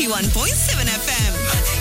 91.7 FM.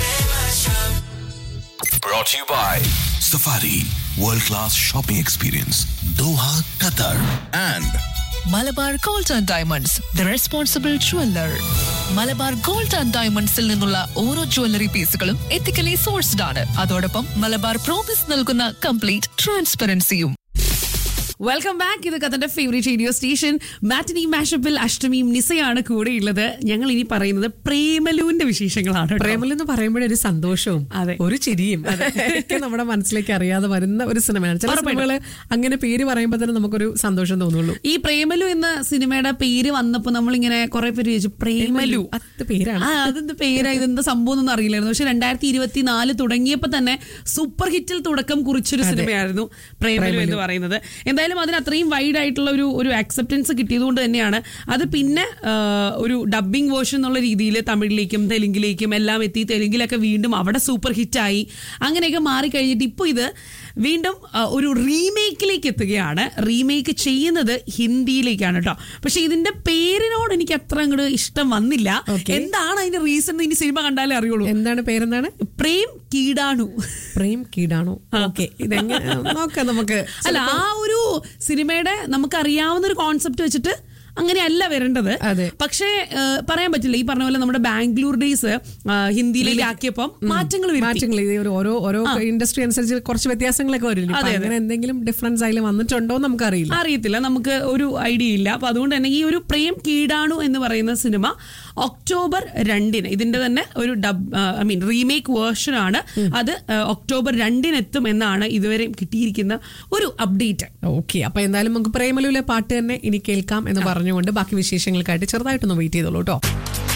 Brought to you by Safari World Class Shopping Experience Doha, Qatar and Malabar gold and diamonds the responsible jeweller Malabar gold and ഡയമണ്ട്സിൽ നിന്നുള്ള ഓരോ jewellery പീസുകളും ethically sourced ആണ് അതോടൊപ്പം Malabar promise നൽകുന്ന complete ട്രാൻസ്പെറൻസിയും welcome back ഇത് കഥന്റെ ഫേവറേറ്റ് റേഡിയോ സ്റ്റേഷൻ മാറ്റിനി മാഷപ്പിൽ അഷ്ടമിയും നിസയാണ് കൂടെയുള്ളത് ഞങ്ങൾ ഇനി പറയുന്നത് പ്രേമലുവിന്റെ വിശേഷങ്ങളാണ് കേട്ടോ. പ്രേമൽ എന്ന് പറയുമ്പോഴേ ഒരു സന്തോഷവും അതെ. ഒരു ചിരിയും ഒക്കെ നമ്മുടെ മനസ്സിലേക്ക് അറിയാതെ വരുന്ന ഒരു സിനിമയാണ് ചില സിനിമകള് അങ്ങനെ പേര് പറയുമ്പോൾ തന്നെ നമുക്കൊരു സന്തോഷം തോന്നുള്ളൂ ഈ പ്രേമലു എന്ന സിനിമയുടെ പേര് വന്നപ്പോ നമ്മളിങ്ങനെ കുറെ പേര് ചോദിച്ചു പ്രേമലു അത് പേരാണ് ആ അതെന്ത് പേരാ ഇതെന്താ സംഭവം ഒന്നും അറിയില്ലായിരുന്നു പക്ഷെ രണ്ടായിരത്തി ഇരുപത്തി നാല് തുടങ്ങിയപ്പോ തന്നെ സൂപ്പർ ഹിറ്റിൽ തുടക്കം കുറിച്ചൊരു സിനിമയായിരുന്നു പ്രേമലു എന്ന് പറയുന്നത് എന്തായാലും അതിന് അത്രയും വൈഡ് ആയിട്ടുള്ള ഒരു ഒരു അക്സെപ്റ്റൻസ് കിട്ടിയതുകൊണ്ട് തന്നെയാണ് അത് പിന്നെ ആ, ഒരു ഡബിംഗ് വേർഷൻ എന്നുള്ള രീതിയിൽ തമിഴിലേക്കും തെലുങ്കിലേക്കും എല്ലാം എത്തി തെലുങ്കിലൊക്കെ വീണ്ടും അവിടെ സൂപ്പർ ഹിറ്റായി അങ്ങനെയൊക്കെ മാറിക്കഴിഞ്ഞിട്ട് ഇപ്പോൾ ഇത് വീണ്ടും ആ, ഒരു റീമേക്കിലേക്ക് എത്തുകയാണ് റീമേക്ക് ചെയ്യുന്നത് ഹിന്ദിയിലേക്കാണ് കേട്ടോ പക്ഷെ ഇതിന്റെ പേരിനോട് എനിക്ക് അത്ര അങ്ങോട്ട് ഇഷ്ടം വന്നില്ല Okay. എന്താണ് അതിന്റെ റീസൺ ഇനി സിനിമ കണ്ടാലേ അറിയുള്ളൂ എന്താണ് പേരെന്താണ് പ്രേം കീടാണു പ്രേം കീടാണോ ഓക്കെ ഇതെങ്ങനെ നോക്കാം നമുക്ക് അല്ല ആ ഒരു സിനിമയുടെ നമുക്ക് അറിയാവുന്ന ഒരു കോൺസെപ്റ്റ് വെച്ചിട്ട് അങ്ങനെയല്ല വരേണ്ടത് അതെ. പക്ഷേ ആ, പറയാൻ പറ്റില്ല ഈ പറഞ്ഞ പോലെ നമ്മുടെ ബാംഗ്ലൂർ ഡേയ്സ് ഹിന്ദിയിലേക്ക് ആക്കിയപ്പോൾ മാറ്റങ്ങൾ വരുത്തി മാറ്റങ്ങൾ ഇത് ഒരു ഓരോ ഓരോ ഇൻഡസ്ട്രി അനുസരിച്ച് കുറച്ച് വ്യത്യാസങ്ങളൊക്കെ വരും ഇപ്പൊ അതെ, അതെ. അങ്ങനെ എന്തെങ്കിലും ഡിഫറൻസ് അതിൽ വന്നിട്ടുണ്ടോ എന്ന് നമുക്കറിയില്ല അറിയത്തില്ല നമുക്ക് ഒരു ഐഡിയ ഇല്ല അപ്പൊ അതുകൊണ്ട് തന്നെ ഈ ഒരു പ്രേം കീടാണു എന്ന് പറയുന്ന സിനിമ ഒക്ടോബർ രണ്ടിന് ഇതിന്റെ തന്നെ ഒരു dub I mean remake version ആണ് അത് ആ, ഒക്ടോബർ രണ്ടിന് എത്തും എന്നാണ് ഇതുവരെ കിട്ടിയിരിക്കുന്ന ഒരു അപ്ഡേറ്റ് ഓക്കെ അപ്പൊ എന്തായാലും നമുക്ക് പ്രേമലുവിലെ പാട്ട് തന്നെ ഇനി കേൾക്കാം എന്ന് പറഞ്ഞുകൊണ്ട് ബാക്കി വിശേഷങ്ങൾക്കായിട്ട് ചെറുതായിട്ടൊന്ന് വെയിറ്റ് ചെയ്തോളൂ കേട്ടോ